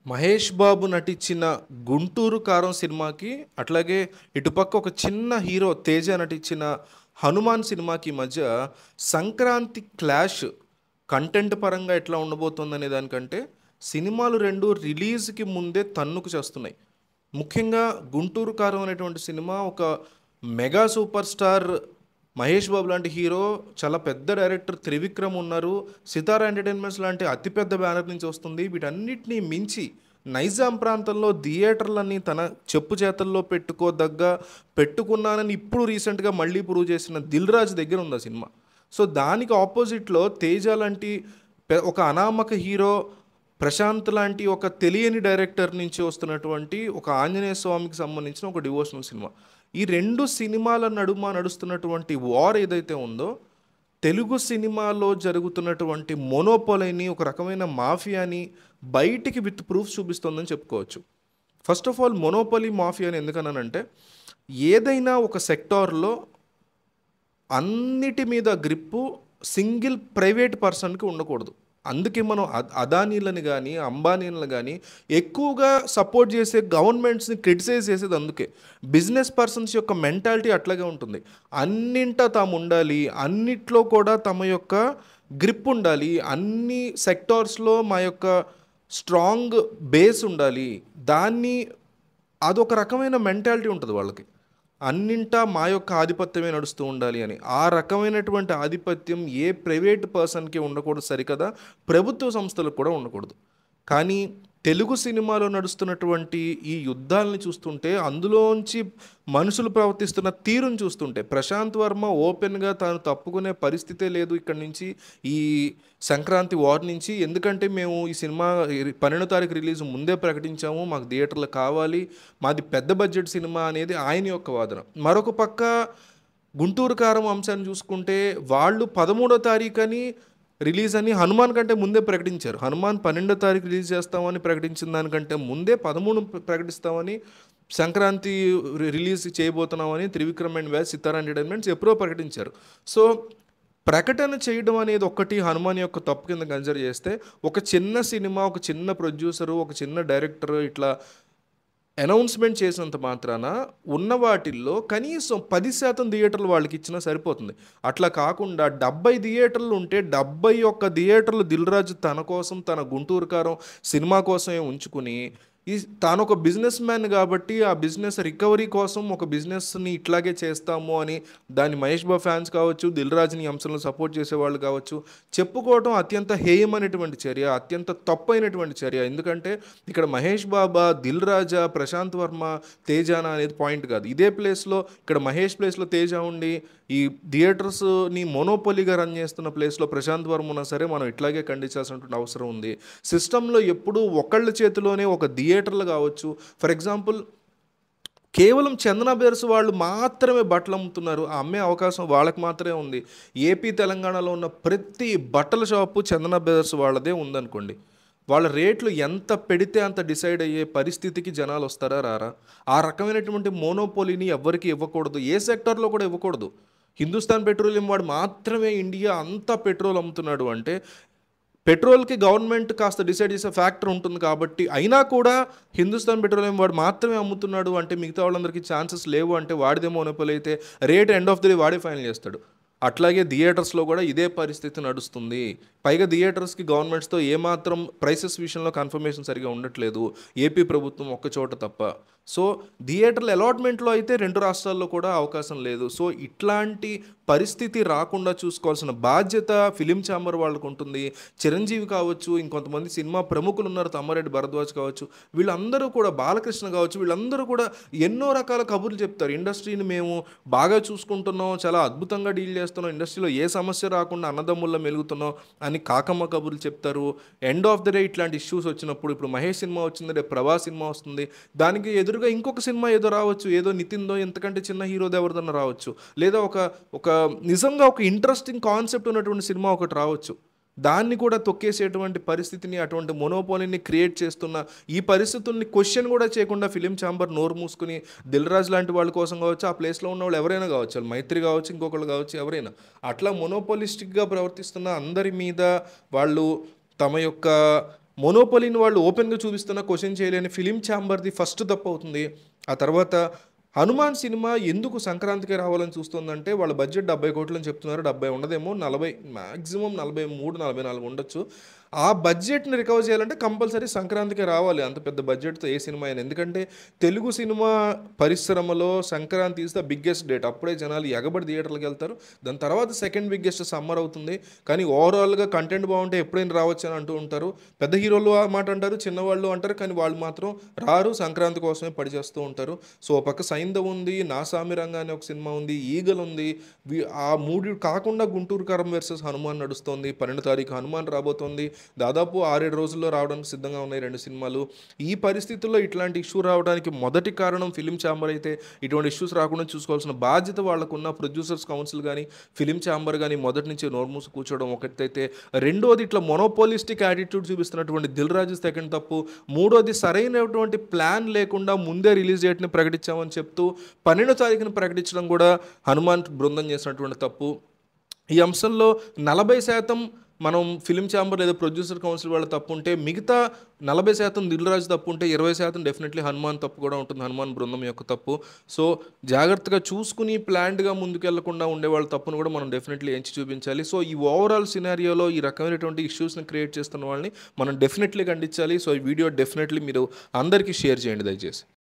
మహేష్ బాబు నటించిన 'గుంటూరు కారం' సినిమాకి, అట్లాగే ఇటుపక్క ఒక చిన్న హీరో 'తేజ' నటించిన 'హనుమాన్' సినిమాకి మధ్య సంక్రాంతి క్లాష్ కంటెంట్ పరంగా ఎట్లా ఉండబోతోందనే దానికంటే, సినిమాలు 2 రిలీజ్‌కి ముందే తన్నుకు చేస్తున్నాయి. ముఖ్యంగా 'గుంటూరు కారం' అనేటువంటి సినిమా ఒక mega super star Mahesh Babu లాంటి హీరో, చాలా పెద్ద డైరెక్టర్ త్రివిక్రమ్ ఉన్నారు. సితారా ఎంటర్‌టైన్‌మెంట్స్ లాంటి అతిపెద్ద బ్యానర్ నుంచి వస్తుంది. వీటన్నిటిని మించి నైజాం ప్రాంతంలో థియేటర్‌లని తన చెప్పు చేతల్లో పెట్టుకోదగ్గ పెట్టుకున్నానని ఇప్పుడు రీసెంట్‌గా మళ్ళీ ప్రూవ్ చేసిన 'దిల్ రాజు' దగ్గర ఉంది ఆ సినిమా. సో, దానికి ఆపోజిట్‌లో 'తేజ' లాంటి పె ఒక అనామక హీరో, ప్రశాంత్ లాంటి ఒక తెలియని డైరెక్టర్ నుంచి వస్తున్నటువంటి ఒక ఆంజనేయ స్వామికి సంబంధించిన ఒక డివోషనల్ సినిమా. ఈ 2 సినిమాల నడుమ నడుస్తున్నటువంటి వార్ ఏదైతే ఉందో, తెలుగు సినిమాలో జరుగుతున్నటువంటి మోనోపోలీని, ఒక రకమైన మాఫియాని బయటికి విత్ ప్రూఫ్స్ చూపిస్తోందని చెప్పుకోవచ్చు. First of all monopoly, mafia అని ఎందుకన్నానంటే, ఏదైనా ఒక సెక్టార్‌లో అన్నిటి మీద గ్రిప్పు సింగిల్ ప్రైవేట్ పర్సన్‌కి ఉండకూడదు. అందుకే మనం అద్ అదానీలని గాని, అంబానీలని గాని ఎక్కువగా సపోర్ట్ చేసే గవర్నమెంట్స్‌ని క్రిటిసైజ్ చేసేది అందుకే. బిజినెస్ పర్సన్స్ యొక్క మెంటాలిటీ అట్లాగే ఉంటుంది. అన్నింటా తాముండాలి. అన్నిట్లో కూడా తమ యొక్క గ్రిప్ ఉండాలి. అన్ని సెక్టార్స్‌లో మా యొక్క స్ట్రాంగ్ బేస్ ఉండాలి. దాన్ని అదొక రకమైన మెంటాలిటీ ఉంటది వాళ్ళకి. అన్నింటా మా యొక్క ఆధిపత్యమే నడుస్తూ ఉండాలి అని. ఆ రకమైనటువంటి ఆధిపత్యం ఏ ప్రైవేట్ పర్సన్‌కి ఉండకూడదు సరికదా, ప్రభుత్వ సంస్థలకు కూడా ఉండకూడదు. కానీ తెలుగు సినిమాలో నడుస్తున్నటువంటి ఈ యుద్ధాలని చూస్తుంటే, అందులోంచి మనుషులు ప్రవర్తిస్తున్న తీరును చూస్తుంటే, ప్రశాంత్ వర్మ ఓపెన్‌గా తాను తప్పుకునే పరిస్థితే లేదు ఇక్కడి నుంచి, ఈ సంక్రాంతి వార్ నుంచి. ఎందుకంటే మేము ఈ సినిమా ఇ 12 తారీఖు రిలీజ్ ముందే ప్రకటించాము. మాకు థియేటర్లు కావాలి. మాది పెద్ద బడ్జెట్ సినిమా అనేది ఆయన యొక్క వాదన. మరొక పక్క 'గుంటూరు కారం' అంశాన్ని చూసుకుంటే, వాళ్ళు 13 తారీఖని రిలీజ్ అని 'హనుమాన్' కంటే ముందే ప్రకటించారు. 'హనుమాన్' 12 తారీఖు రిలీజ్ చేస్తామని ప్రకటించిన దానికంటే ముందే 13 ప్ర ప్రకటిస్తామని, సంక్రాంతి రి రిలీజ్ చేయబోతున్నామని త్రివిక్రమ్ అండ్ వ్యాస్, సితారా ఎంటర్‌టైన్‌మెంట్స్ ఎప్పుడో ప్రకటించారు. సో, ప్రకటన చేయడం అనేది ఒక్కటి 'హనుమాన్' యొక్క తప్పు కింద కన్సిడర్ చేస్తే, ఒక చిన్న సినిమా, ఒక చిన్న ప్రొడ్యూసరు, ఒక చిన్న డైరెక్టర్ ఇట్లా అనౌన్స్‌మెంట్ చేసినంత మాత్రాన ఉన్న వాటిల్లో కనీసం 10% థియేటర్లు వాళ్ళకిచ్చినా సరిపోతుంది. అట్లా కాకుండా 70 థియేటర్లు ఉంటే 71 థియేటర్లు 'దిల్ రాజు' తన కోసం, తన 'గుంటూరు కారం' సినిమా కోసమే ఉంచుకుని, ఈ తానొక బిజినెస్ మ్యాన్ కాబట్టి, ఆ బిజినెస్ రికవరీ కోసం ఒక బిజినెస్‌ని ఇట్లాగే చేస్తాము అని దాన్ని మహేష్ బాబు ఫ్యాన్స్ కావచ్చు, 'దిల్ రాజు'ని ఈ అంశంలో సపోర్ట్ చేసేవాళ్ళు కావచ్చు, చెప్పుకోవటం అత్యంత హేయమైనటువంటి చర్య. అత్యంత తప్పైనటువంటి చర్య. ఎందుకంటే ఇక్కడ మహేష్ బాబా, 'దిల్ రాజా', ప్రశాంత్ వర్మ, 'తేజానా' అనేది పాయింట్ కాదు. ఇదే ప్లేస్‌లో ఇక్కడ మహేష్ ప్లేస్‌లో 'తేజ' ఉండి, ఈ థియేటర్స్‌ని మోనోపోలీగా రన్ చేస్తున్న ప్లేస్‌లో ప్రశాంత్ వర్మ ఉన్నా సరే, మనం ఇట్లాగే ఖండించాల్సినటువంటి అవసరం ఉంది. సిస్టమ్‌లో ఎప్పుడూ ఒకళ్ళ చేతిలోనే ఒక థియేటర్లు కావచ్చు ఫర్ ఎగ్జాంపుల్ కేవలం చందన బ్రదర్స్ వాళ్ళు మాత్రమే బట్టలు అమ్ముతున్నారు. ఆ అమ్మే అవకాశం వాళ్ళకి మాత్రమే ఉంది. ఏపీ, తెలంగాణలో ఉన్న ప్రతి బట్టల షాపు చందన బ్రదర్స్ వాళ్ళదే ఉందనుకోండి. వాళ్ళ రేట్లు ఎంత పెడితే అంత డిసైడ్ అయ్యే పరిస్థితికి జనాలు వస్తారా? రారా? ఆ రకమైనటువంటి మోనోపోలీని ఎవ్వరికీ ఇవ్వకూడదు. ఏ సెక్టార్‌లో కూడా ఇవ్వకూడదు. హిందుస్థాన్ పెట్రోలియం వాడు మాత్రమే ఇండియా అంతా పెట్రోల్ అమ్ముతున్నాడు అంటే, పెట్రోల్‌కి గవర్నమెంట్ కాస్త డిసైడ్ చేసే ఫ్యాక్టర్ ఉంటుంది కాబట్టి, అయినా కూడా హిందుస్థాన్ పెట్రోలియం వాడు మాత్రమే అమ్ముతున్నాడు అంటే, మిగతా వాళ్ళందరికీ ఛాన్సెస్ లేవు అంటే, వాడిదే మోనోపోలీ అయితే rate end of the day వాడే ఫైనల్ చేస్తాడు. అట్లాగే థియేటర్స్‌లో కూడా ఇదే పరిస్థితి నడుస్తుంది. పైగా థియేటర్స్‌కి గవర్నమెంట్స్‌తో ఏమాత్రం ప్రైసెస్ విషయంలో కన్ఫర్మేషన్ సరిగ్గా ఉండట్లేదు. ఏపీ ప్రభుత్వం ఒక్క చోట తప్ప. సో, థియేటర్ల అలాట్‌మెంట్‌లో అయితే 2 రాష్ట్రాల్లో కూడా అవకాశం లేదు. సో, ఇట్లాంటి పరిస్థితి రాకుండా చూసుకోవాల్సిన బాధ్యత ఫిల్మ్ ఛాంబర్ వాళ్ళకుంటుంది. చిరంజీవి కావచ్చు, ఇంకొంతమంది సినిమా ప్రముఖులు ఉన్నారు. తమ్మారెడ్డి భరద్వాజ్ కావచ్చు, వీళ్ళందరూ కూడా బాలకృష్ణ కావచ్చు, వీళ్ళందరూ కూడా ఎన్నో రకాల కబుర్లు చెప్తారు. ఇండస్ట్రీని మేము బాగా చూసుకుంటున్నాం, చాలా అద్భుతంగా డీల్ చేస్తున్నాం, ఇండస్ట్రీలో ఏ సమస్య రాకుండా అన్నదమ్ముల్లా మెలుగుతున్నాం అని కాకమ్మ కబుర్లు చెప్తారు. ఎండ్ ఆఫ్ ది డే ఇట్లాంటి ఇష్యూస్ వచ్చినప్పుడు ఇప్పుడు 'మహేష్' సినిమా వచ్చింది, రేపు 'ప్రభాస్' సినిమా వస్తుంది. దానికి ఎదురుగా ఇంకొక సినిమా ఏదో రావచ్చు. ఏదో నితిన్‌దో ఇంతకంటే చిన్న హీరోది ఎవరిదన్నా రావచ్చు. లేదా ఒక ఒక నిజంగా ఒక ఇంట్రెస్టింగ్ కాన్సెప్ట్ ఉన్నటువంటి సినిమా ఒకటి రావచ్చు. దాన్ని కూడా తొక్కేసేటువంటి పరిస్థితిని, అటువంటి మోనోపోలీని క్రియేట్ చేస్తున్న ఈ పరిస్థితుల్ని క్వెషన్ కూడా చేయకుండా ఫిల్మ్ ఛాంబర్ నోరు మూసుకొని 'దిల్ రాజు' లాంటి వాళ్ళ కోసం కావచ్చు, ఆ ప్లేస్‌లో ఉన్నవాళ్ళు ఎవరైనా కావచ్చు. వాళ్ళు మైత్రి కావచ్చు, ఇంకొకళ్ళు కావచ్చు, ఎవరైనా. అట్లా మోనోపోలిస్టిక్‌గా ప్రవర్తిస్తున్న అందరి మీద వాళ్ళు తమ యొక్క మొనోపలిని వాళ్ళు ఓపెన్గా చూపిస్తున్నా క్వశ్చన్ చేయలేని ఫిలిం ఛాంబర్ది ఫస్ట్ తప్పు అవుతుంది ఆ తర్వాత హనుమాన్ సినిమా ఎందుకు సంక్రాంతికి రావాలని చూస్తుందంటే వాళ్ళ బడ్జెట్ డెబ్బై కోట్లు అని చెప్తున్నారు డెబ్బై ఉండదేమో నలభై మ్యాక్సిమం నలభై మూడు నలభై నాలుగు ఉండొచ్చు ఆ బడ్జెట్ని రికవర్ చేయాలంటే కంపల్సరీ సంక్రాంతికి రావాలి అంత పెద్ద బడ్జెట్తో ఏ సినిమా అయినా ఎందుకంటే తెలుగు సినిమా పరిశ్రమలో Sankranti is the biggest date అప్పుడే జనాలు ఎగబడి థియేటర్లకు వెళ్తారు దాని తర్వాత సెకండ్ బిగ్గెస్ట్ సమ్మర్ అవుతుంది కానీ ఓవరాల్గా కంటెంట్ బాగుంటే ఎప్పుడైనా రావచ్చు అని అంటూ ఉంటారు పెద్ద హీరోలు ఆ మాట అంటారు చిన్నవాళ్ళు అంటారు కానీ వాళ్ళు మాత్రం రారు సంక్రాంతి కోసమే పడిచేస్తూ ఉంటారు సో ఒక పక్క సైంధవ్ ఉంది నాసామి రంగా అనే ఒక సినిమా ఉంది ఈగల్ ఉంది వీ- ఆ మూడు కాకుండా గుంటూరు కారం వర్సెస్ హనుమాన్ నడుస్తోంది పన్నెండు తారీఖు హనుమాన్ రాబోతోంది దాదాపు ఆరేడు రోజుల్లో రావడానికి సిద్ధంగా ఉన్నాయి రెండు సినిమాలు ఈ పరిస్థితుల్లో ఇట్లాంటి ఇష్యూ రావడానికి మొదటి కారణం ఫిలిం ఛాంబర్ అయితే ఇటువంటి ఇష్యూస్ రాకుండా చూసుకోవాల్సిన బాధ్యత వాళ్ళకున్న ప్రొడ్యూసర్స్ కౌన్సిల్ కానీ ఫిలిం ఛాంబర్ కానీ మొదటి నుంచి నోర్మూసి కూర్చోవడం ఒకటైతే రెండోది ఇట్లా మొనోపోలిస్టిక్ యాటిట్యూడ్ చూపిస్తున్నటువంటి దిల్ రాజు సెకండ్ తప్పు మూడోది సరైనటువంటి ప్లాన్ లేకుండా ముందే రిలీజ్ డేట్ని ప్రకటించామని చెప్తూ పన్నెండో తారీఖున ప్రకటించడం కూడా హనుమాన్ బృందం చేసినటువంటి తప్పు ఈ అంశంలో నలభై శాతం మనం ఫిలిం ఛాంబర్ లేదా ప్రొడ్యూసర్ కౌన్సిల్ వాళ్ళ తప్పు ఉంటే మిగతా నలభై శాతం దిల్ రాజు తప్పు ఉంటే ఇరవై శాతం డెఫినెట్లీ హనుమాన్ తప్పు కూడా ఉంటుంది హనుమాన్ బృందం యొక్క తప్పు సో జాగ్రత్తగా చూసుకుని ప్లాన్డ్గా ముందుకెళ్లకుండా ఉండే వాళ్ళ తప్పును కూడా మనం డెఫినెట్లీ ఎంచి చూపించాలి సో ఈ ఓవరాల్ సినారియోలో ఈ రకమైనటువంటి ఇష్యూస్ని క్రియేట్ చేస్తున్న వాళ్ళని మనం డెఫినెట్లీ ఖండించాలి సో ఈ వీడియో డెఫినెట్లీ మీరు అందరికీ షేర్ చేయండి దయచేసి